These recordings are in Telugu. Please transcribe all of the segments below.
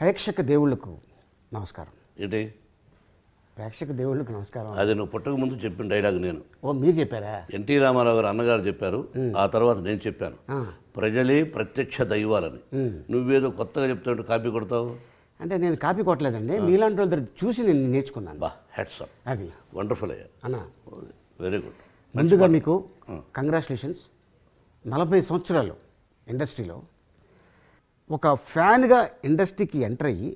ప్రేక్షక దేవుళ్ళకు నమస్కారం ఏంటి ప్రేక్షక దేవుళ్ళకు నమస్కారం అది నువ్వు పుట్టక ముందు చెప్పిన డైలాగ్ నేను ఓ మీరు చెప్పారా ఎన్టీ రామారావు గారు అన్నగారు చెప్పారు ఆ తర్వాత నేను చెప్పాను ఆ. ప్రజలే ప్రత్యక్ష దైవాలని నువ్వేదో కొత్తగా చెప్తుంటే కాపీ కొడతావు అంటే నేను కాపీ కొట్టలేదండి మీలాంటి వాళ్ళ దగ్గర చూసి నేను నేర్చుకున్నాను బా హెడ్సప్ అది వండర్ఫుల్ అయ్యా అన్న వెరీ గుడ్ ముందుగా మీకు కంగ్రాచులేషన్స్ నలభై సంవత్సరాలు ఇండస్ట్రీలో ఒక ఫ్యాన్గా ఇండస్ట్రీకి ఎంటర్ అయ్యి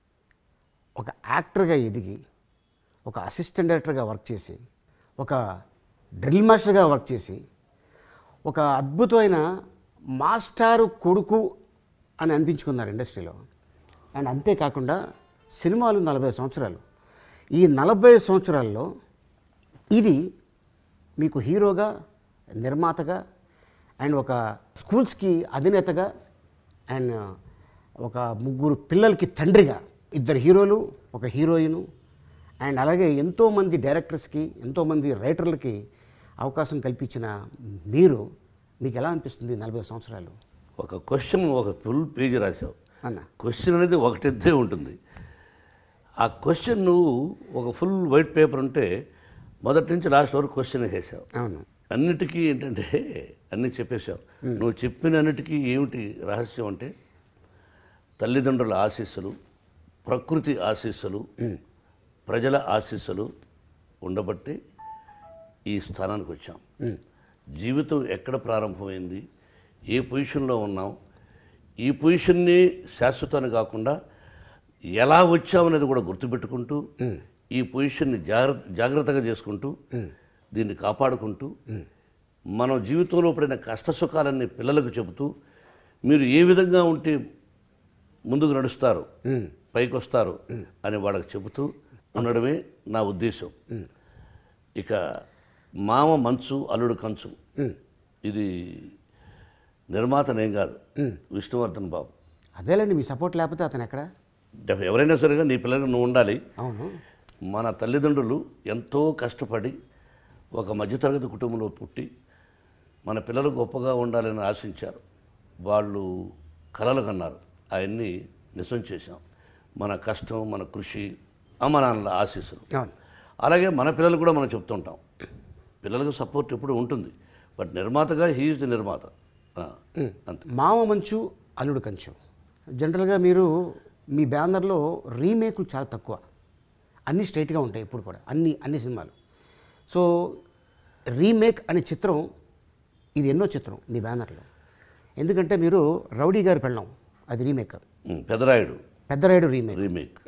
ఒక యాక్టర్గా ఎదిగి ఒక అసిస్టెంట్ డైరెక్టర్గా వర్క్ చేసి ఒక డ్రిల్ మాస్టర్గా వర్క్ చేసి ఒక అద్భుతమైన మాస్టారు కొడుకు అని అనిపించుకున్నారు ఇండస్ట్రీలో అండ్ అంతేకాకుండా సినిమాలు నలభై సంవత్సరాలు ఈ నలభై సంవత్సరాల్లో ఇది మీకు హీరోగా నిర్మాతగా అండ్ ఒక స్కూల్స్కి అధినేతగా అండ్ ఒక ముగ్గురు పిల్లలకి తండ్రిగా ఇద్దరు హీరోలు ఒక హీరోయిన్ అండ్ అలాగే ఎంతోమంది డైరెక్టర్స్కి ఎంతోమంది రైటర్లకి అవకాశం కల్పించిన మీరు మీకు ఎలా అనిపిస్తుంది ఈ నలభై సంవత్సరాలు ఒక క్వశ్చన్ ఒక ఫుల్ పేజీ రాసావు అన్న క్వశ్చన్ అనేది ఒకటెద్దే ఉంటుంది ఆ క్వశ్చన్ నువ్వు ఒక ఫుల్ వైట్ పేపర్ ఉంటే మొదటి నుంచి లాస్ట్ వరకు క్వశ్చన్ వేసావు అవును అన్నిటికీ ఏంటంటే అన్నీ చెప్పేశావు నువ్వు చెప్పిన అన్నిటికీ ఏమిటి రహస్యం అంటే తల్లిదండ్రుల ఆశీస్సులు ప్రకృతి ఆశీస్సులు ప్రజల ఆశీస్సులు ఉండబట్టి ఈ స్థానానికి వచ్చాం జీవితం ఎక్కడ ప్రారంభమైంది ఏ పొజిషన్లో ఉన్నాం ఈ పొజిషన్ని శాశ్వతాన్ని కాకుండా ఎలా వచ్చామనేది కూడా గుర్తుపెట్టుకుంటూ ఈ పొజిషన్ని జాగ్రత్త జాగ్రత్తగా చేసుకుంటూ దీన్ని కాపాడుకుంటూ మనం జీవితంలో పడిన కష్ట సుఖాలన్నీ పిల్లలకు చెబుతూ మీరు ఏ విధంగా ఉంటే ముందుకు నడుస్తారు పైకి వస్తారు అని వాళ్ళకి చెబుతూ ఉండడమే నా ఉద్దేశం ఇక మామ మంచు అల్లుడు కంచు ఇది నిర్మాత నేను కాదు విష్ణువర్ధన్ బాబు అదేలేండి మీ సపోర్ట్ లేకపోతే అతను ఎక్కడ డెఫ్- ఎవరైనా సరేగా నీ పిల్లలకు నువ్వు ఉండాలి అవును మన తల్లిదండ్రులు ఎంతో కష్టపడి ఒక మధ్యతరగతి కుటుంబంలో పుట్టి మన పిల్లలు గొప్పగా ఉండాలని ఆశించారు వాళ్ళు కలలు కన్నారు అవన్నీ నిజం చేశాం మన కష్టం మన కృషి అమ్మ నాన్నల ఆశీస్సులు అవును అలాగే మన పిల్లలు కూడా మనం చెప్తుంటాం పిల్లలకు సపోర్ట్ ఎప్పుడు ఉంటుంది బట్ నిర్మాతగా హీఈస్ ది నిర్మాత ఆ, అంతే మామ మంచు అల్లుడు కంచు జనరల్గా మీరు మీ బ్యానర్లో రీమేక్లు చాలా తక్కువ అన్నీ స్ట్రైట్గా ఉంటాయి ఇప్పుడు కూడా అన్ని అన్ని సినిమాలు సో రీమేక్ అనే చిత్రం ఇది ఎన్నో చిత్రం మీ బ్యానర్లో ఎందుకంటే మీరు రౌడీ గారి పెళ్ళం అది remake um, Pedarayudu Peddarayudu remake remake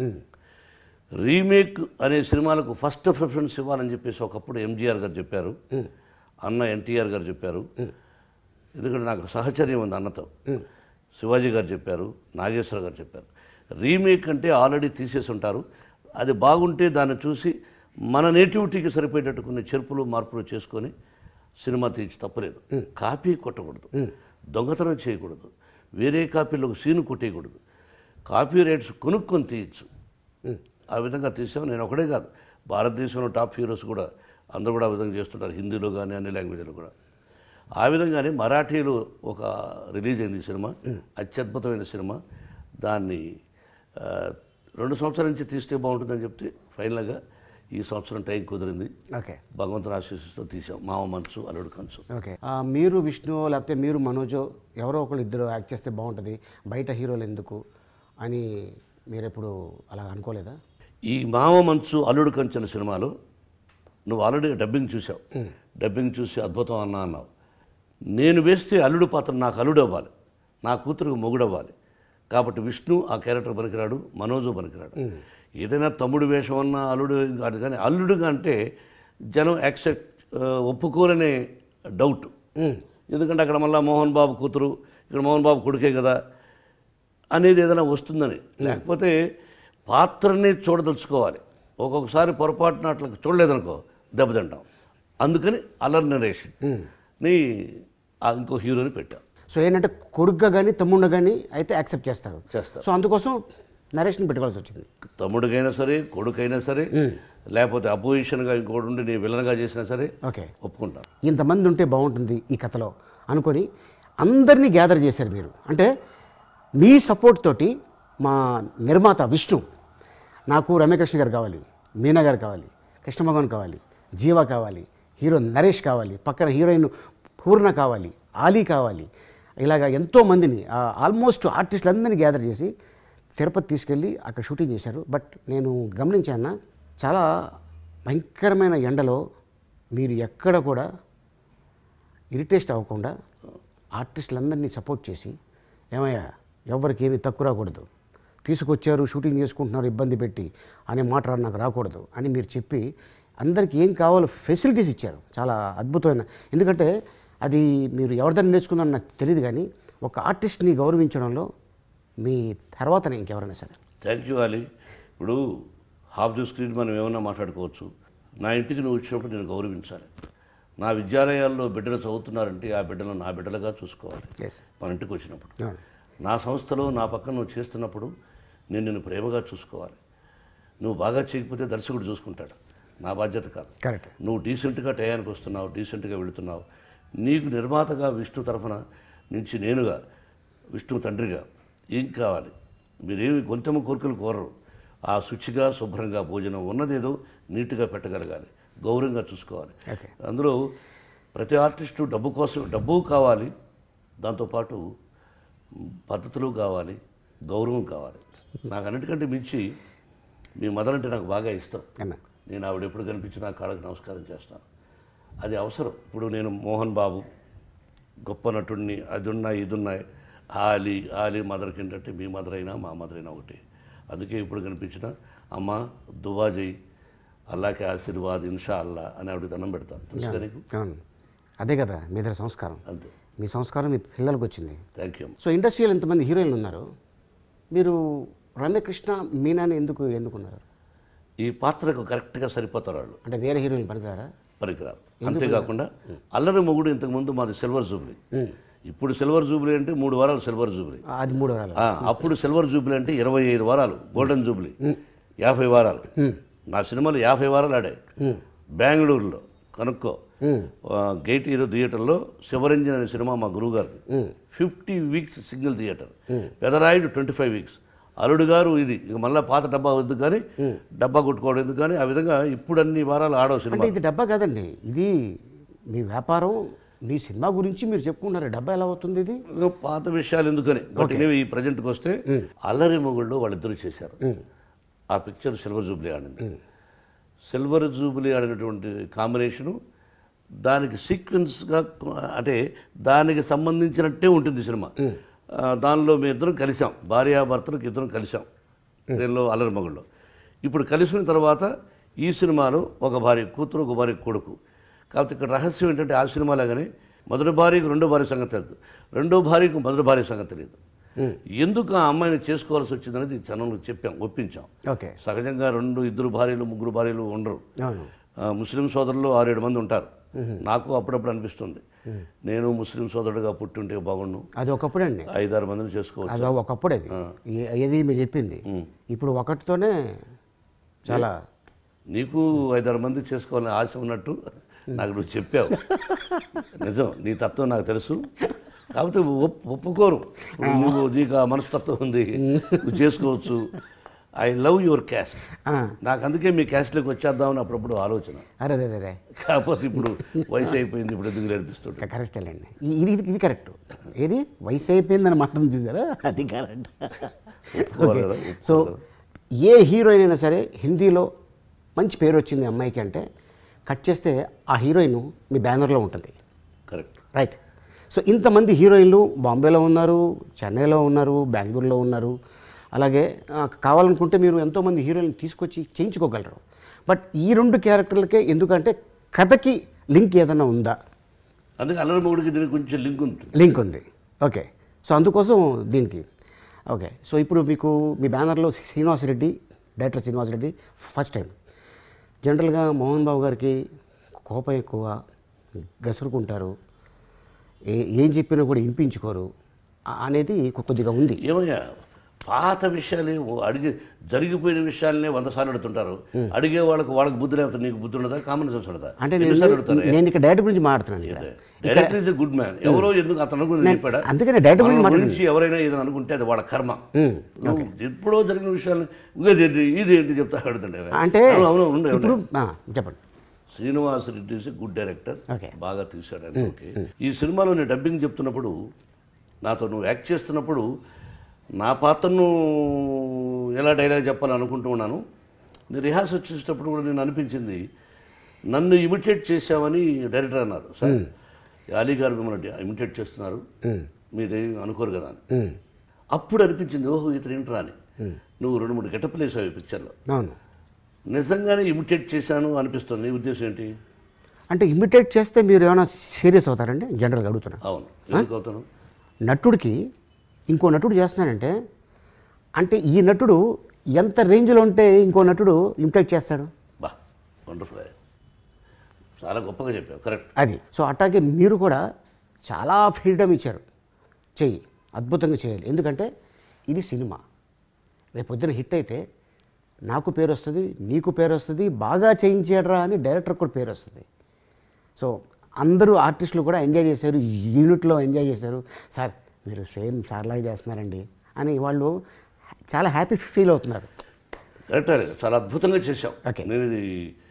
remake అనే సినిమాలకు ఫస్ట్ ప్రిఫరెన్స్ ఇవ్వాలని చెప్పేసి ఒకప్పుడు ఎంజీఆర్ గారు చెప్పారు అన్న ఎన్టీఆర్ గారు చెప్పారు ఎందుకంటే నాకు సహచర్యం ఉంది అన్నతో శివాజీ గారు చెప్పారు నాగేశ్వర గారు చెప్పారు రీమేక్ అంటే ఆల్రెడీ తీసేసి ఉంటారు అది బాగుంటే దాన్ని చూసి మన నేటివిటీకి సరిపోయేటట్టు కొన్ని చెరుపులు మార్పులు చేసుకొని సినిమా తీర్చి తప్పలేదు కాపీ కొట్టకూడదు దొంగతనం చేయకూడదు వేరే కాపీలో ఒక సీను కొట్టేయకూడదు కాపీ రైట్స్ కొనుక్కొని తీయచ్చు ఆ విధంగా తీసాం నేను ఒకడే కాదు భారతదేశంలో టాప్ హీరోస్ కూడా అందరూ కూడా ఆ విధంగా చేస్తుంటారు హిందీలో కానీ అన్ని లాంగ్వేజ్లో కూడా ఆ విధంగానే మరాఠీలో ఒక రిలీజ్ అయింది ఈ సినిమా అత్యద్భుతమైన సినిమా దాన్ని ఆ, రెండు సంవత్సరాల నుంచి తీస్తే బాగుంటుందని చెప్తే ఫైనల్గా ఈ సంవత్సరం టైం కుదిరింది ఓకే భగవంతుని ఆశీస్సుతో తీసాం మామ మనసు అల్లుడు కంచు ఓకే ఆ, మీరు విష్ణు లేకపోతే మీరు మనోజో ఎవరో ఒకళ్ళు ఇద్దరు యాక్ట్ చేస్తే బాగుంటుంది బయట హీరోలు ఎందుకు అని మీరు ఎప్పుడు అలా అనుకోలేదా ఈ మామ మంచు అల్లుడు కంచెన సినిమాలో నువ్వు ఆల్రెడీ డబ్బింగ్ చూసావు డబ్బింగ్ చూసి అద్భుతం అన్నా అన్నావు నేను వేస్తే అల్లుడు పాత్ర నాకు అల్లుడు అవ్వాలి నా కూతురుకు మొగుడు అవ్వాలి కాబట్టి విష్ణు ఆ క్యారెక్టర్ పనికిరాడు మనోజు పనికిరాడు ఏదైనా తమ్ముడు వేషం అన్నా అల్లుడు కాదు కానీ అల్లుడుగా అంటే జనం యాక్సెప్ట్ ఒప్పుకోరనే డౌట్ ఎందుకంటే అక్కడ మళ్ళీ మోహన్ బాబు కూతురు ఇక్కడ మోహన్ బాబు కొడుకే కదా అనేది ఏదైనా వస్తుందని లేకపోతే పాత్రని చూడదలుచుకోవాలి ఒక్కొక్కసారి పొరపాటున అట్లా చూడలేదనుకో దెబ్బతింటాం అందుకని అల్లరి నరేషన్ ని ఆ ఇంకో హీరోని పెట్టాం సో ఏంటంటే కొడుగ్గా కానీ తమ్ముడుగా కానీ అయితే యాక్సెప్ట్ చేస్తారు చేస్తారు సో అందుకోసం నరేష్ని పెట్టుకోవాల్సి వచ్చింది తమ్ముడికైనా సరే కొడుకైనా సరే లేకపోతే అపోజిషన్గా ఇంకోటి ఉండి నీ విలన్గా చేసినా సరే ఓకే ఒప్పుకుంటాను ఇంతమంది ఉంటే బాగుంటుంది ఈ కథలో అనుకొని అందరినీ గ్యాదర్ చేశారు మీరు అంటే మీ సపోర్ట్ తోటి మా నిర్మాత విష్ణు నాకు రమ్యకృష్ణ గారు కావాలి మీనా గారు కావాలి కృష్ణమోహన్ కావాలి జీవ కావాలి హీరో నరేష్ కావాలి పక్కన హీరోయిన్ పూర్ణ కావాలి ఆలీ కావాలి ఇలాగ ఎంతో మందిని ఆల్మోస్ట్ ఆర్టిస్టులందరినీ గ్యాదర్ చేసి తిరుపతి తీసుకెళ్ళి అక్కడ షూటింగ్ చేశారు బట్ నేను గమనించాను చాలా భయంకరమైన ఎండలో మీరు ఎక్కడ కూడా ఇరిటేస్ట్ అవ్వకుండా ఆర్టిస్టులందరినీ సపోర్ట్ చేసి ఏమయ్యా ఎవరికి ఏమీ తక్కువ రాకూడదు తీసుకొచ్చారు షూటింగ్ చేసుకుంటున్నారు ఇబ్బంది పెట్టి అనే మాట రా- నాకు రాకూడదు అని మీరు చెప్పి అందరికీ ఏం కావాలో ఫెసిలిటీస్ ఇచ్చారు చాలా అద్భుతమైన ఎందుకంటే అది మీరు ఎవరిదని నేర్చుకుందని నాకు తెలియదు కానీ ఒక ఆర్టిస్ట్ని గౌరవించడంలో మీ తర్వాతనే ఇంకెవరైనా సరే థ్యాంక్ యూ అలీ ఇప్పుడు హాఫ్ ది స్క్రీన్ మనం ఏమన్నా మాట్లాడుకోవచ్చు నా ఇంటికి నువ్వు వచ్చినప్పుడు నేను గౌరవించాలి నా విద్యాలయాల్లో బిడ్డలు చదువుతున్నారంటే ఆ బిడ్డలను నా బిడ్డలుగా చూసుకోవాలి ఎస్ మన ఇంటికి వచ్చినప్పుడు నా సంస్థలో నా పక్కన నువ్వు చేస్తున్నప్పుడు నేను నిన్ను ప్రేమగా చూసుకోవాలి నువ్వు బాగా చేయకపోతే దర్శకుడు చూసుకుంటాడు నా బాధ్యత కాదు కరెక్ట్ నువ్వు డీసెంట్గా టయానికి వస్తున్నావు డీసెంట్గా వెళుతున్నావు నీకు నిర్మాతగా విష్ణు తరఫున నుంచి నేనుగా విష్ణు తండ్రిగా ఏం కావాలి మీరేమి గొంతెమ్మ కోరికలు కోరరు ఆ శుచిగా శుభ్రంగా భోజనం ఉన్నదేదో నీట్గా పెట్టగలగాలి గౌరవంగా చూసుకోవాలి ఓకే అందులో ప్రతి ఆర్టిస్టు డబ్బు కోసం డబ్బు కావాలి దాంతోపాటు పద్ధతులు కావాలి గౌరవం కావాలి నాకు అన్నిటికంటే మించి మీ మదర్ అంటే నాకు బాగా ఇష్టం అన్న నేను ఆవిడ ఎప్పుడు కనిపించినా కాళ్ళకి నమస్కారం చేస్తాను అది అవసరం ఇప్పుడు నేను మోహన్ బాబు గొప్ప నటుడిని అది ఉన్నాయి ఇది ఉన్నాయి ఆలి ఆలి మదర్కి ఏంటంటే మీ మదర్ అయినా మా మదర్ అయినా ఒకటి అందుకే ఇప్పుడు కనిపించిన అమ్మ దువా చేయి అల్లాకి ఆశీర్వాద్ ఇన్షా అల్లా అని ఆవిడ దండం పెడతాను తెలుసుగా నీకు అవును అదే కదా మీ దగ్గర సంస్కారం అంతే మీ సంస్కారం మీ పిల్లలకు వచ్చింది థ్యాంక్ యూ సో ఇండస్ట్రీలో ఎంతమంది హీరోయిన్లు ఉన్నారు మీరు రమ్యకృష్ణ మీనాని ఎందుకు ఎన్నుకున్నారు ఈ పాత్రకు కరెక్ట్గా సరిపోతారు వాళ్ళు అంటే వేరే హీరోయిన్ పనికిరారా పనికిరారు అంతేకాకుండా అల్లరి మొగుడు ఇంతకుముందు మాది సిల్వర్ జూబ్లీ ఇప్పుడు సిల్వర్ జూబ్లీ అంటే మూడు వారాలు సిల్వర్ జూబ్లీ ఆ, అది మూడు వారాలు ఆ, అప్పుడు సిల్వర్ జూబ్లీ అంటే ఇరవై ఐదు వారాలు గోల్డెన్ జూబ్లీ యాభై వారాలు నా సినిమాలు యాభై వారాలు ఆడాయి బెంగళూరులో కనుక్కో ఆ, గేట్ హీరో థియేటర్లో శివరంజన్ అనే సినిమా మా గురువు గారిది fifty weeks single theatre Pedarayudu twenty five weeks Alludu Garu ఇది ఇక మళ్ళీ పాత డబ్బా వద్దు కానీ డబ్బా కొట్టుకోవడం ఎందుకు కానీ ఆ విధంగా ఇప్పుడు అన్ని వారాలు ఆడవు సినిమా అంటే ఇది డబ్బా కాదండి ఇది మీ వ్యాపారం మీ సినిమా గురించి మీరు చెప్పుకున్నారు డబ్బా ఎలా అవుతుంది ఇది ఇంకా పాత విషయాలు ఎందుకని బట్ ఇవి ఈ ప్రజెంట్కి వస్తే అల్లరి మొగుళ్ళు వాళ్ళిద్దరూ చేశారు ఆ పిక్చర్ సిల్వర్ జూబ్లీ ఆడింది సిల్వర్ జూబ్లీ ఆడినటువంటి కాంబినేషను దానికి సీక్వెన్స్గా అంటే దానికి సంబంధించినట్టే ఉంటుంది సినిమా ఆ, దానిలో మేము ఇద్దరం కలిసాం భార్యాభర్తలకు ఇద్దరం కలిసాం దీనిలో అల్లరి మొగుళ్ళు ఇప్పుడు కలిసిన తర్వాత ఈ సినిమాలో ఒక భార్య కూతురు ఒక భార్య కొడుకు కాకపోతే ఇక్కడ రహస్యం ఏంటంటే ఆ సినిమా లాగానే మొదటి భార్యకు రెండో భార్య సంగతి తెలియదు రెండో భార్యకు మొదటి భార్య సంగతి తెలియదు ఎందుకు ఆ అమ్మాయిని చేసుకోవాల్సి వచ్చిందనేది జనంలో చెప్పాం ఒప్పించాం ఓకే సహజంగా రెండు ఇద్దరు భార్యలు ముగ్గురు భార్యలు ఉండరు అవును ఆ, ముస్లిం సోదరులు ఆరేడు మంది ఉంటారు నాకు అప్పుడప్పుడు అనిపిస్తుంది నేను ముస్లిం సోదరుడిగా పుట్టుంటే బాగుండు అది ఒకప్పుడు అండి ఐదారు మందిని చేసుకోవచ్చు అది ఒకప్పుడు అది ఏ- ఏది మీరు చెప్పింది ఇప్పుడు ఒకటితోనే చాలా నీకు ఐదారు మంది చేసుకోవాలని ఆశ ఉన్నట్టు నాకు నువ్వు చెప్పావు నిజం నీ తత్వం నాకు తెలుసు కాకపోతే ఒప్- ఒప్పుకోరు నువ్వు నీకు ఆ మనస్తత్వం ఉంది నువ్వు చేసుకోవచ్చు ఐ లవ్ యువర్ క్యాస్ట్ ఆ, నాకు అందుకే మీ క్యాస్ట్లోకి వచ్చేద్దామని అప్పుడప్పుడు ఆలోచన అరే రే రే రే కాకపోతే ఇప్పుడు వయసు అయిపోయింది ఇప్పుడు ఎందుకు నేర్పిస్తుంటే కరెక్టేలేండి ఈ- ఇది ఇది- ఇది కరెక్ట్ ఏది వయసు అయిపోయిందని మాత్రం చూసారా అది కరెక్ట్ ఒప్పుకోవాలి కదా సో ఏ హీరోయిన్ అయినా సరే హిందీలో మంచి పేరు వచ్చింది అమ్మాయికి అంటే కట్ చేస్తే ఆ హీరోయిన్ మీ బ్యానర్లో ఉంటుంది కరెక్ట్ రైట్ సో ఇంతమంది హీరోయిన్లు బాంబేలో ఉన్నారు చెన్నైలో ఉన్నారు బెంగళూరులో ఉన్నారు అలాగే ఆ, కావాలనుకుంటే మీరు ఎంతోమంది హీరోయిన్ తీసుకొచ్చి చేయించుకోగలరు బట్ ఈ రెండు క్యారెక్టర్లకే ఎందుకంటే కథకి లింక్ ఏదైనా ఉందా అందుకే అల్లరి మొగుడికి దీనికి కొంచెం లింక్ ఉంటుంది లింక్ ఉంది ఓకే సో అందుకోసం దీనికి ఓకే సో ఇప్పుడు మీకు మీ బ్యానర్లో Srinivas Reddy director Srinivas Reddy first time జనరల్గా మోహన్ బాబు గారికి కోపం ఎక్కువ గసురుకుంటారు ఏ ఏం చెప్పినా కూడా ఇంపించుకోరు ఆ- అనేది కొద్దిగా ఉంది ఏమయ్యా పాత విషయాలే ఓ అడిగి జరిగిపోయిన విషయాలనే వంద సార్లు అడుగుతుంటారు అడిగే వాళ్ళకి వాళ్ళకి బుద్ధి లేకపోతే నీకు బుద్ధి ఉండదా కామన్ సెన్స్ ఉండదా అంటే నేను ఎన్నిసార్లు అడుగుతారు నేను ఇక్కడ డైరెక్ట్ గురించి మాట్లాడుతున్నాను ఇక్కడ డైరెక్టర్ ఇస్ గుడ్ మ్యాన్ ఎవరో ఎందుకు అతను గురించి చెప్పాడా అందుకనే డైరెక్ట్ గురించి మన గురించి ఎవరైనా ఏదైనా అనుకుంటే అది వాళ్ళ కర్మ నువ్వు ఎప్పుడో జరిగిన విషయాలు ఇదేంటి ఇది ఏంటి చెప్తా అడుగుతుంటే అంటే అవును, అవును ఉండు, ఉండు. ఇప్పుడు ఆ, చెప్పండి Srinivas Reddy is good director okay బాగా తీశాడు అని ఓకే ఈ సినిమాలో నేను డబ్బింగ్ చెప్తున్నప్పుడు నాతో నువ్వు యాక్ట్ చేస్తున్నప్పుడు నా పాత్రను ఎలా డైలాగ్ చెప్పాలని అనుకుంటూ ఉన్నాను నేను రిహార్స్ వచ్చేటప్పుడు కూడా నేను అనిపించింది నన్ను ఇమిటేట్ చేశావని డైరెక్టర్ అన్నారు సార్ అలీ గారు మిమ్మల్ని ఇమిటేట్ చేస్తున్నారు మీరేం అనుకోరు కదా అని ఉమ్, అప్పుడు అనిపించింది ఓహో ఇతను ఏంట్రా అని నువ్వు రెండు మూడు గెటప్లు వేసావు ఈ పిక్చర్లో అవును నిజంగానే ఇమిటేట్ చేశాను అనిపిస్తుంది నీ ఉద్దేశం ఏంటి అంటే ఇమిటేట్ చేస్తే మీరు ఏమైనా సీరియస్ అవుతారండి జనరల్గా అడుగుతున్నా అవును ఎందుకు అవుతాను నటుడికి ఇంకో నటుడు చేస్తున్నానంటే అంటే ఈ నటుడు ఎంత రేంజ్లో ఉంటే ఇంకో నటుడు ఇమిటేట్ చేస్తాడు బా వండర్ఫుల్ చాలా గొప్పగా చెప్పావు కరెక్ట్ అది సో అట్లాగే మీరు కూడా చాలా ఫ్రీడమ్ ఇచ్చారు చెయ్యి అద్భుతంగా చేయాలి ఎందుకంటే ఇది సినిమా రేపు పొద్దున హిట్ అయితే నాకు పేరు వస్తుంది నీకు పేరు వస్తుంది బాగా చేయించాడరా అని డైరెక్టర్ కూడా పేరు వస్తుంది సో అందరూ ఆర్టిస్టులు కూడా ఎంజాయ్ చేశారు యూనిట్లో ఎంజాయ్ చేశారు సార్ మీరు సేమ్ సార్లాగా చేస్తున్నారండి అని వాళ్ళు చాలా హ్యాపీ ఫీల్ అవుతున్నారు కరెక్ట్ అది చాలా అద్భుతంగా చేశావు Okay. నేను ఇది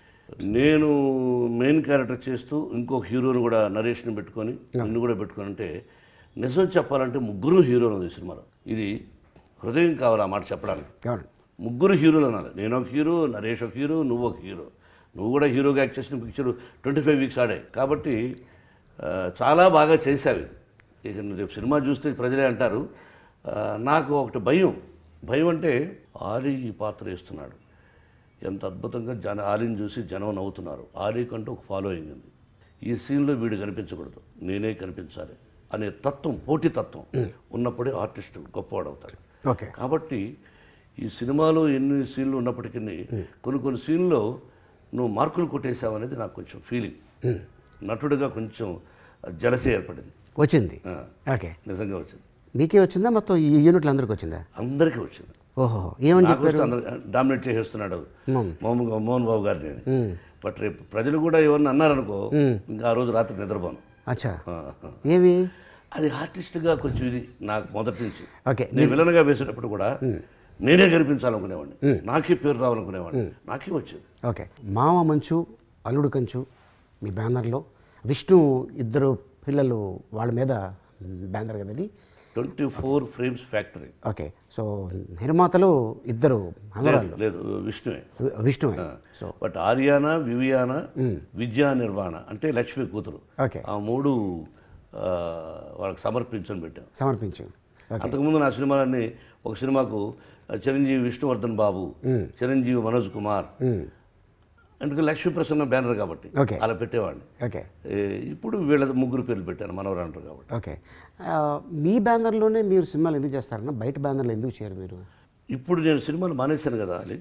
నేను మెయిన్ క్యారెక్టర్ చేస్తూ ఇంకొక హీరోని కూడా నరేష్ని పెట్టుకొని నిన్ను కూడా పెట్టుకొని అంటే నిజం చెప్పాలంటే ముగ్గురు హీరోలు ఉంది ఈ సినిమాలో ఇది హృదయం కావాలి ఆ మాట చెప్పడానికి అవును ముగ్గురు హీరోలు అన్నారు నేను ఒక హీరో నరేష్ ఒక హీరో నువ్వు ఒక హీరో నువ్వు కూడా హీరోగా యాక్ట్ చేసిన పిక్చర్ ట్వంటీ ఫైవ్ వీక్స్ ఆడాయి కాబట్టి ఆ, చాలా బాగా చేసావు ఇది ఇక నువ్వు రేపు సినిమా చూస్తే ప్రజలే అంటారు ఆ, నాకు ఒకటి భయం భయం అంటే ఆలీ ఈ పాత్ర వేస్తున్నాడు ఎంత అద్భుతంగా జన ఆలీని చూసి జనం నవ్వుతున్నారు ఆలీ కంటూ ఒక ఫాలోయింగ్ ఉంది ఈ సీన్లో వీడు కనిపించకూడదు నేనే కనిపించాలి అనే తత్వం పోటీ తత్వం ఉన్నప్పుడే ఆర్టిస్ట్ గొప్పవాడు అవుతాడు ఓకే కాబట్టి ఈ సినిమాలో ఎన్ని సీన్లు ఉన్నప్పటికీ కొన్ని కొన్ని సీన్లో నువ్వు మార్కులు కొట్టేశావు అనేది నాకు కొంచెం ఫీలింగ్ నటుడిగా కొంచెం జలసే ఏర్పడింది వచ్చింది ఆ, ఓకే నిజంగా వచ్చింది మీకే వచ్చిందా మొత్తం ఈ యూనిట్లు అందరికి వచ్చిందా అందరికీ వచ్చింది ఓహో ఏమని నాకు వస్తే అందరు డామినేట్ చేసేస్తున్నాడు మ్మ్. మోహన్ మోహన్ బాబు గారిని అని. బట్ రేపు ప్రజలు కూడా ఎవరిని అన్నారనుకో ఇంకా ఆ రోజు రాత్రి నిద్రపోను అచ్చా ఆ, ఆ. ఏమి అది ఆర్టిస్ట్గా కొంచెం ఇది నాకు మొదటి నుంచి ఓకే నేను విలన్గా వేసేటప్పుడు కూడా నేనే కనిపించాలనుకునేవాడిని నాకే పేరు రావాలనుకునేవాడిని నాకే వచ్చేది ఓకే మామ మంచు అల్లుడు కంచు మీ బ్యానర్లో విష్ణు ఇద్దరు పిల్లలు వాళ్ళ మీద బ్యానర్ కదా ఇది twenty four frames factory okay so నిర్మాతలు ఇద్దరు మనవరాళ్ళు లేదు విష్ణువే వి- విష్ణువే సో బట్ ఆర్యానా వివియానా విద్యా నిర్వాణ అంటే లక్ష్మి కూతురు ఓకే ఆ మూడు ఆ, వాళ్ళకి సమర్పించని పెట్టాం సమర్పించు ఓకే అంతకుముందు నా సినిమాలన్నీ ఒక సినిమాకు చిరంజీవి విష్ణువర్ధన్ బాబు చిరంజీవి మనోజ్ కుమార్ మ్మ్. అందుకే లక్ష్మీ ప్రసన్న బ్యానర్ కాబట్టి ఓకే. అలా పెట్టేవాడిని ఓకే ఏ, ఇప్పుడు వీళ్ళ ముగ్గురు పేర్లు పెట్టాను మనవరాంటారు కాబట్టి ఓకే ఆ, మీ బ్యానర్లోనే మీరు సినిమాలు ఎందుకు చేస్తారన్న బయట బ్యానర్లో ఎందుకు చేయరు మీరు ఇప్పుడు నేను సినిమాలు మానేశాను కదా అలీ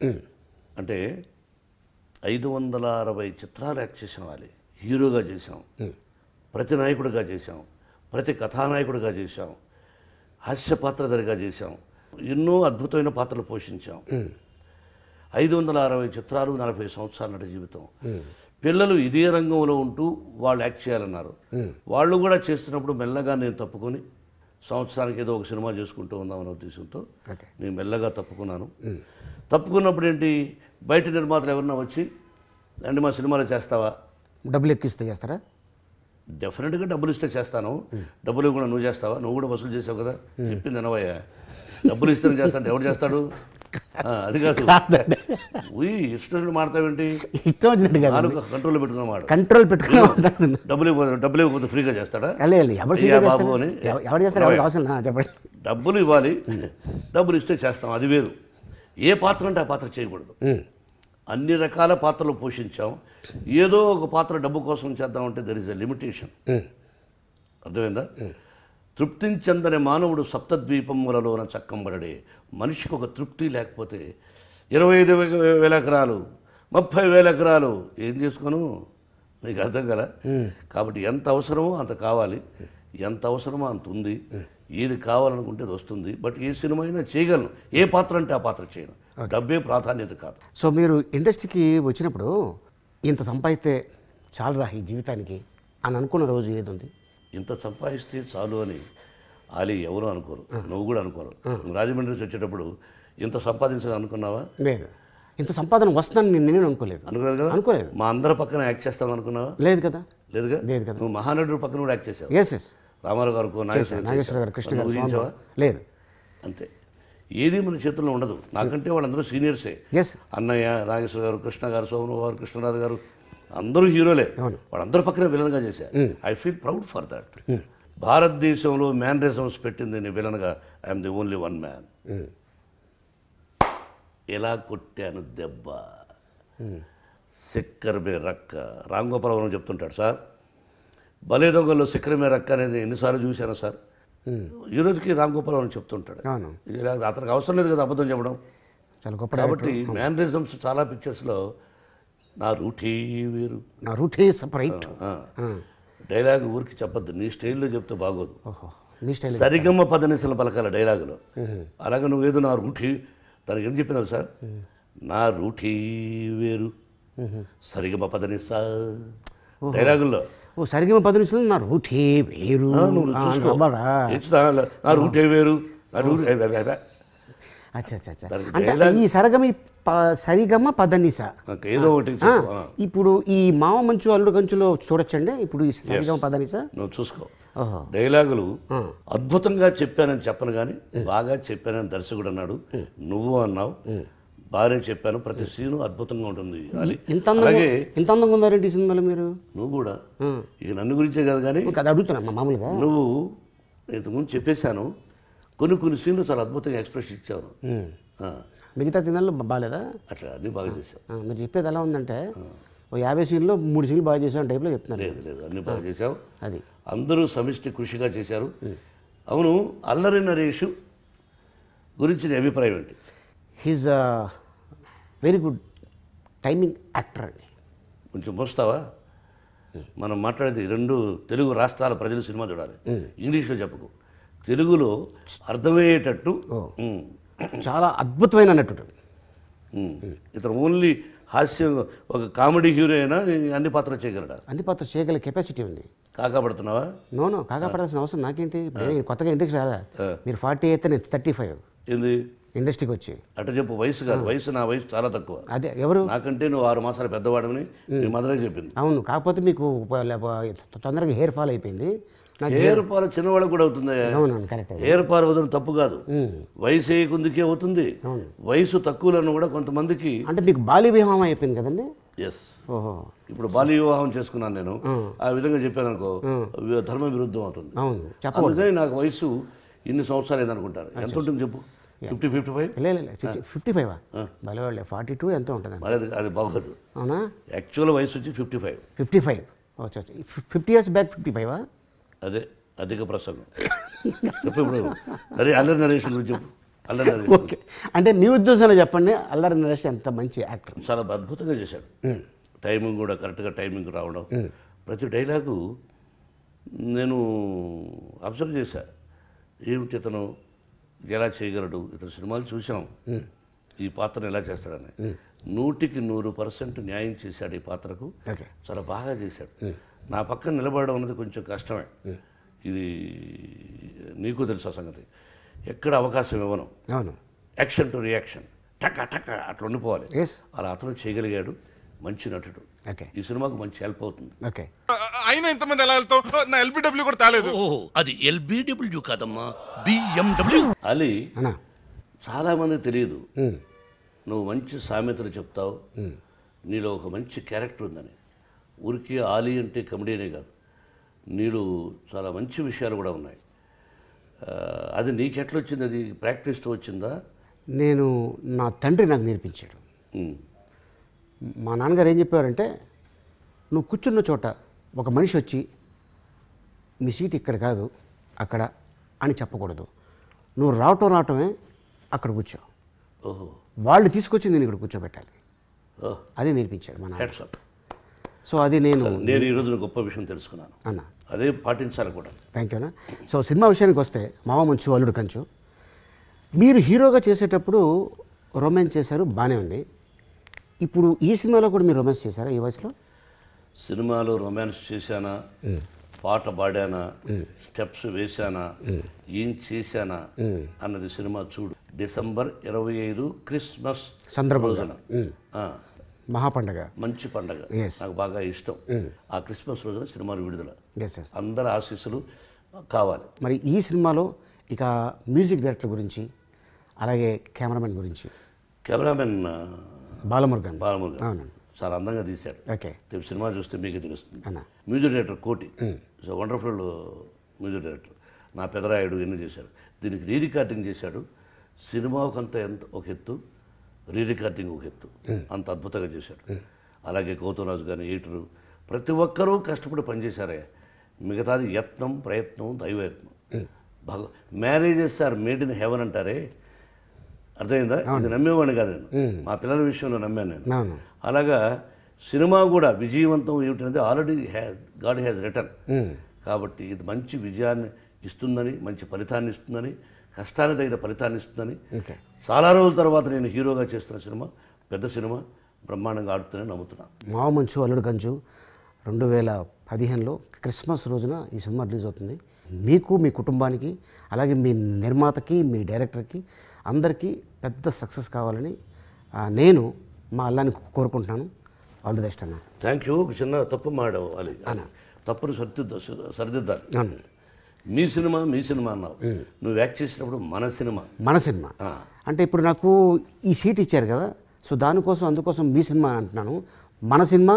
అంటే ఐదు వందల అరవై చిత్రాలు యాక్ట్ చేసాం అలీ హీరోగా చేసాం ప్రతి నాయకుడిగా చేశాం ప్రతి కథానాయకుడిగా చేశాం హాస్య పాత్రధారిగా చేశాం ఎన్నో అద్భుతమైన పాత్రలు పోషించాం ఐదు వందల అరవై చిత్రాలు నలభై సంవత్సరాల నటి జీవితం పిల్లలు ఇదే రంగంలో ఉంటూ వాళ్ళు యాక్ట్ చేయాలన్నారు వాళ్ళు కూడా చేస్తున్నప్పుడు మెల్లగా నేను తప్పుకొని సంవత్సరానికి ఏదో ఒక సినిమా చేసుకుంటూ ఉందామనే ఉద్దేశంతో ఓకే నేను మెల్లగా తప్పుకున్నాను తప్పుకున్నప్పుడు ఏంటి బయట నిర్మాతలు ఎవరన్నా వచ్చి అండి మా సినిమాలో చేస్తావా డబ్బులు ఎక్కిస్తే చేస్తారా డెఫినెట్గా డబ్బులు ఇస్తే చేస్తాను డబ్బులు కూడా నువ్వు చేస్తావా నువ్వు కూడా వసూలు చేసావు కదా చెప్పింది అనవయ్య డబ్బులు ఇస్తే చేస్తాడు ఎవడు చేస్తాడు ఆ, అది కాదు ఉయ్ ఇష్టం మాడతావేంటి ఇష్టం వచ్చినట్టు కాదు నాలుగు కంట్రోల్లో పెట్టుకున్న మాట కంట్రోల్ పెట్టుకుని మాట్లాడుతున్నా డబ్బులు ఇవ్వకపోతే డబ్బులు ఇవ్వకపోతే ఫ్రీగా చేస్తాడా లేదు, లేదు, ఎవరు అయ్యా ఫ్రీగా బాబు చేస్తారు? అని ఎవ- ఎవరు చేస్తారు ఎవరికి అవసరం లేదు. ఆ, చెప్పండి డబ్బులు ఇవ్వాలి డబ్బులు ఇస్తే చేస్తాం అది వేరు ఏ పాత్ర అంటే ఆ పాత్ర చేయకూడదు ఉమ్. అన్ని రకాల పాత్రలు పోషించాం ఏదో ఒక పాత్ర డబ్బు కోసం చేద్దామంటే there is a limitation um. అర్థమైందా తృప్తించందని మానవుడు సప్తద్వీపములలోన చక్కంబడడే మనిషికి ఒక తృప్తి లేకపోతే ఇరవై ఐదు వే- వేల ఎకరాలు ముప్పై వేల ఎకరాలు ఏం చేసుకోను నీకు అర్థం కదా కాబట్టి ఎంత అవసరమో అంత కావాలి ఎంత అవసరమో అంత ఉంది ఏది కావాలనుకుంటే అది వస్తుంది బట్ ఏ సినిమా అయినా చేయగలను ఏ పాత్ర అంటే ఆ పాత్ర చేయను డబ్బే ప్రాధాన్యత కాదు సో మీరు ఇండస్ట్రీకి వచ్చినప్పుడు ఇంత సంపాదిస్తే చాలురా ఈ జీవితానికి అని అనుకున్న రోజు ఏది ఉంది ఇంత సంపాదిస్తే చాలు అని ఆలీ ఎవరు అనుకోరు నువ్వు కూడా అనుకోరు నువ్వు రాజమండ్రి నుంచి వచ్చేటప్పుడు ఇంత సంపాదించాలని అనుకున్నావా లేదు ఇంత సంపాదన వస్తుందని నేను నేను అనుకోలేదు అనుకోలేదు కదా అనుకోలేదు మా అందరి పక్కన యాక్ట్ చేస్తావు అనుకున్నావా లేదు కదా లేదుగా లేదు కదా నువ్వు మహానటుడు పక్కన కూడా యాక్ట్ చేసావు ఎస్ ఎస్ రామారావు గారు నాగేశ్వర గారు కృష్ణ గారు స్వామి ఊహించావా లేదు అంతే ఏది మన చేతుల్లో ఉండదు నాకంటే వాళ్ళందరూ సీనియర్సే ఎస్ అన్నయ్య నాగేశ్వర గారు కృష్ణ గారు సోమరావు గారు కృష్ణరాజు గారు అందరూ హీరోలే అవును. వాళ్ళందరూ పక్కనే విలన్గా చేశారు I feel proud for that భారతదేశంలో మ్యానరిజమ్స్ పెట్టింది నేను విలన్గా I'm the only one man ఎలా కొట్టాను దెబ్బ సిక్కర్ మే రక్క రామ్ గోపాలవరం చెప్తుంటాడు సార్ బలే దొంగల్లో సిక్కర్ మే రక్క అనేది ఎన్నిసార్లు చూశాను సార్ ఈ రోజుకి రామ్ గోపాలవరం చెప్తుంటాడు అవును ఇది లేకపోతే అతనికి అవసరం లేదు కదా అబద్ధం చెప్పడం చాలా గొప్ప కాబట్టి మ్యానరిజమ్స్ చాలా పిక్చర్స్లో నా రూటే వేరు నా రూటే సపరేట్ ఆ. డైలాగ్ ఊరికి చెప్పొద్దు నీ స్టైల్లో చెప్తే బాగోదు ఓహో మీ స్టైల్ సరిగమ్మ పదనిసల పలకాల డైలాగులో అలాగే నువ్వేదో నా రూటీ దానికి ఏం చెప్పినావు సార్ నా రూటీ వేరు సరిగమ్మ పదనిస డైలాగుల్లో ఓ సరిగ్గా పది నిమిషాలు నా రూటే వేరు ఆ, నువ్వు ఆ, చూసుకో అవ్వరా? ఏంచుదా? నా రూటే వేరు నా రూట్ అచ్చా అచ్చా అచ్చా దానికి అంటే ఈ సరగమ సరిగమ పదనిస నాకు ఏదో ఒకటి ఆ, చెప్పు. ఆ, ఇప్పుడు ఈ మామ మంచు అల్లుడు కంచులో చూడొచ్చండి ఇప్పుడు ఈ సరిగమ పదనిస నువ్వు చూసుకో ఓహో డైలాగులు అద్భుతంగా చెప్పానని చెప్పను కానీ బాగా చెప్పానని దర్శకుడు అన్నాడు నువ్వు అన్నావు బాగానే చెప్పాను ప్రతి సీను అద్భుతంగా ఉంటుంది అది ఇంత అందంగా అలాగే ఇంత అందంగా ఉందారండి ఈ సినిమాలో మీరు నువ్వు కూడా ఇక నన్ను గురించే కాదు కానీ అది అడుగుతున్నా మా మామూలుగా నువ్వు ఇంతకుముందు చెప్పేశాను కొన్ని కొన్ని సీన్లు చాలా అద్భుతంగా ఎక్స్ప్రెస్ ఇచ్చావు ఉమ్. ఆ, మిగతా సినిమాల్లో బాగాలేదా అట్లా అన్నీ బాగా చేసావు ఆ, మీరు చెప్పేది ఎలా ఉందంటే ఓ యాభై సీన్లో మూడు సీన్లు బాగా చేసాం టైప్లో చెప్తున్నారు లేదు లేదు అన్నీ బాగా చేసావు అది అందరూ సమిష్టి కృషిగా చేశారు అవును అల్లరి నరేషు గురించి నీ అభిప్రాయం ఏంటి he's very good timing actor అండి కొంచెం మోస్తావా మనం మాట్లాడేది రెండు తెలుగు రాష్ట్రాల ప్రజలు సినిమా చూడాలి ఇంగ్లీష్లో చెప్పకు తెలుగులో అర్థమయ్యేటట్టు ఉమ్, చాలా అద్భుతమైన నటుడు ఉమ్. ఇతను ఓన్లీ హాస్యం ఒక కామెడీ హీరో అయినా అన్ని పాత్రలు చేయగలడా అన్ని పాత్ర చేయగల కెపాసిటీ ఉంది కాకాపడుతున్నావా నో నో కాకాపడాల్సిన అవసరం నాకేంటి ఇప్పుడు నేను కొత్తగా ఇండస్ట్రీ రాదా మీరు ఫార్టీ అయితే నేను థర్టీ ఫైవ్ ఏంది ఇండస్ట్రీకి వచ్చి అట్ట చెప్పు వయసు కాదు వయసు నా వయసు చాలా తక్కువ అదే ఎవరు నాకంటే నువ్వు ఆరు మాసాల పెద్దవాడమని మీ మదరే చెప్పింది అవును కాకపోతే మీకు ప- లే- తొందరగా హెయిర్ ఫాల్ అయిపోయింది నాకు ఏరు పాలు చిన్నవాళ్ళకు కూడా అవుతుంది అవునవును కరెక్ట్ ఏరు పాలు వదలడం తప్పు కాదు వయసు వేయకుందుకే అవుతుంది వయసు తక్కువలను కూడా కొంతమందికి అంటే మీకు బాల్య వివాహం అయిపోయింది కదండి ఎస్ ఓహో ఇప్పుడు బాల్య వివాహం చేసుకున్నాను నేను ఆ విధంగా చెప్పాను అనుకో వి- ధర్మ విరుద్ధం అవుతుంది అవును చెప్ప అందుకని నాకు వయసు ఇన్ని సంవత్సరాలు ఏదనుకుంటారు ఎంత ఉంటుంది చెప్పు ఫిఫ్టీ ఫిఫ్టీ ఫైవ్ లే ఫిఫ్టీ ఫైవ్ భలే వాళ్ళే ఫార్టీ టూ ఎంతో ఉంటుంది మరి అది అది బాగోదు అవునా యాక్చువల్ వయసు వచ్చి ఫిఫ్టీ ఫైవ్ ఫిఫ్టీ ఫైవ్ వచ్చా ఫిఫ్టీ ఇయర్స్ బ్యాక్ ఫిఫ్టీ ఫైవా అదే అధిక ప్రసంగం చెప్పు ఇప్పుడు అరే అల్లరి నరేష్ గురించి చెప్పు అల్లరి నరేష్ ఓకే అంటే మీ ఉద్దేశంలో చెప్పండి అల్లరి నరేష్ ఎంత మంచి యాక్టర్ చాలా అద్భుతంగా చేశాడు టైమింగ్ కూడా కరెక్ట్గా టైమింగ్ రావడం ప్రతి డైలాగు నేను అబ్జర్వ్ చేశా ఏమిటి ఇతను ఎలా చేయగలడు ఇతను సినిమాలు చూసాం ఈ పాత్రను ఎలా చేస్తాడని నూటికి నూరు పర్సెంట్ న్యాయం చేశాడు ఈ పాత్రకు ఓకే చాలా బాగా చేశాడు నా పక్కన నిలబడడం అనేది కొంచెం కష్టమే ఇది నీకు తెలుసు ఆ సంగతి ఎక్కడ అవకాశం ఇవ్వను అవును యాక్షన్ టు రియాక్షన్ టక టక అట్లా ఉండిపోవాలి ఎస్ అలా అతను చేయగలిగాడు మంచి నటుడు ఓకే ఈ సినిమాకు మంచి హెల్ప్ అవుతుంది ఓకే అయినా ఇంతమంది ఎలా వెళ్తావు నా ఎల్బిడబ్ల్యూ కూడా తాలేదు ఓ అది ఎల్బిడబ్ల్యూ కాదమ్మా బిఎండబ్ల్యూ అలీ అన్నా చాలామంది తెలియదు ఉమ్. నువ్వు మంచి సామెతలు చెప్తావు నీలో ఒక మంచి క్యారెక్టర్ ఉందని ఊరికి ఆలీ అంటే కమెడీనే కాదు నీలో చాలా మంచి విషయాలు కూడా ఉన్నాయి ఆ, అది నీకెట్లొచ్చింది అది ప్రాక్టీస్తో వచ్చిందా నేను నా తండ్రి నాకు నేర్పించాడు ఉమ్. మా నాన్నగారు ఏం చెప్పారంటే నువ్వు కూర్చున్న చోట ఒక మనిషి వచ్చి మీ సీట్ ఇక్కడ కాదు అక్కడ అని చెప్పకూడదు నువ్వు రావటం రావటమే అక్కడ కూర్చో ఓహో వాళ్ళు తీసుకొచ్చి నేను ఇక్కడ కూర్చోబెట్టాలి ఓహ్ అది నేర్పించాడు మా నాన్న హ్యాట్స్ అప్ సో అది నేను నేను ఈ రోజున గొప్ప విషయం తెలుసుకున్నాను అన్న అదే పాటించాలి కూడా థ్యాంక్ యూ అన్న సో సినిమా విషయానికి వస్తే మామ మంచు అల్లుడు కంచు మీరు హీరోగా చేసేటప్పుడు రొమాన్స్ చేశారు బాగానే ఉంది ఇప్పుడు ఈ సినిమాలో కూడా మీరు రొమాన్స్ చేశారా ఈ వయసులో సినిమాలో రొమాన్స్ చేశానా పాట పాడానా స్టెప్స్ వేశానా ఏం చేశానా అన్నది సినిమా చూడు డిసెంబర్ ఇరవై ఐదు క్రిస్మస్ సందర్భంగా. రోజున ఆ, మహాపండగ మంచి పండగ Yes. నాకు బాగా ఇష్టం ఆ క్రిస్మస్ రోజున సినిమాలు విడుదల ఎస్ ఎస్ అందరి ఆశీస్సులు కావాలి మరి ఈ సినిమాలో ఇక మ్యూజిక్ డైరెక్టర్ గురించి అలాగే కెమెరామెన్ గురించి కెమెరామెన్ బాలమురుగన్ బాలమురుగన్ అవునండి చాలా అందంగా తీశాడు ఓకే రేపు సినిమా చూస్తే మీకే తెలుస్తుంది అన్న music director Koti so wonderful music director నా పెదరాయుడు ఎన్ని చేశాడు దీనికి రీ రికార్డింగ్ చేశాడు సినిమాకంత ఎంత ఒక ఎత్తు రీ రికార్డింగ్ ఒక ఎత్తు అంత అద్భుతంగా చేశాడు అలాగే గౌతమరాజు కానీ ఎయిటరు ప్రతి ఒక్కరూ కష్టపడి పనిచేశారే మిగతాది యత్నం ప్రయత్నం దైవయత్నం భగ marriages are made in heaven అంటారే అర్థమైందా ఇది నమ్మేవాడిని కాదు నేను మా పిల్లల విషయంలో నమ్మాను నేను అవును అలాగా సినిమా కూడా విజయవంతం ఏమిటంటే ఆల్రెడీ హ్యా గాడ్ హ్యాస్ రిటర్న్ కాబట్టి ఇది మంచి విజయాన్ని ఇస్తుందని మంచి ఫలితాన్ని ఇస్తుందని కష్టాన్ని తగిన ఫలితాన్ని ఇస్తుందని ఓకే చాలా రోజుల తర్వాత నేను హీరోగా చేస్తున్న సినిమా పెద్ద సినిమా బ్రహ్మాండంగా ఆడుతుందని నమ్ముతున్నాను మావ మంచు అల్లుడు కంచు రెండు వేల పదిహేనులో క్రిస్మస్ రోజున ఈ సినిమా రిలీజ్ అవుతుంది మీకు మీ కుటుంబానికి అలాగే మీ నిర్మాతకి మీ డైరెక్టర్కి అందరికీ పెద్ద సక్సెస్ కావాలని ఆ, నేను మా అల్లాని కోరుకుంటున్నాను ఆల్ ది బెస్ట్ అన్న థ్యాంక్ యూ ఒక చిన్న తప్పు మాడవాలి తప్పును సరిదిద్ద సరిదిద్దాలి అవును మీ సినిమా మీ సినిమా అన్నావు నువ్వు యాక్ట్ చేసినప్పుడు మన సినిమా మన సినిమా ఆ. అంటే ఇప్పుడు నాకు ఈ సీట్ ఇచ్చారు కదా సో దానికోసం అందుకోసం మీ సినిమా అంటున్నాను మన సినిమా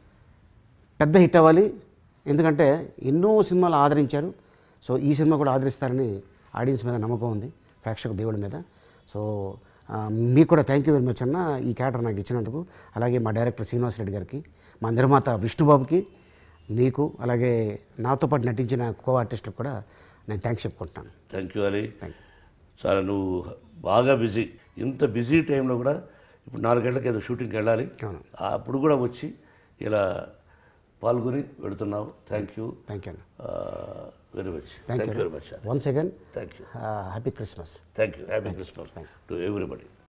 పెద్ద హిట్ అవ్వాలి ఎందుకంటే ఎన్నో సినిమాలు ఆదరించారు సో ఈ సినిమా కూడా ఆదరిస్తారని ఆడియన్స్ మీద నమ్మకం ఉంది ప్రేక్షక దేవుడి మీద సో ఆ, మీకు కూడా థ్యాంక్ యూ వెరీ మచ్ అన్న ఈ క్యారెక్టర్ నాకు ఇచ్చినందుకు అలాగే మా డైరెక్టర్ శ్రీనివాస్ రెడ్డి గారికి మా నిర్మాత విష్ణుబాబుకి మీకు అలాగే నాతో పాటు నటించిన కో ఆర్టిస్టులకు కూడా నేను థ్యాంక్స్ చెప్పుకుంటున్నాను థ్యాంక్ యూ అలీ చాలా నువ్వు బాగా బిజీ ఇంత బిజీ టైంలో కూడా ఇప్పుడు నాలుగు గంటలకు ఏదో షూటింగ్కి వెళ్ళాలి అవును. అప్పుడు కూడా వచ్చి ఇలా పాల్గొని వెళుతున్నావు థ్యాంక్ యూ థ్యాంక్ యూ అన్న very much thank thank you you very much once again thank you happy Christmas thank you happy Christmas to everybody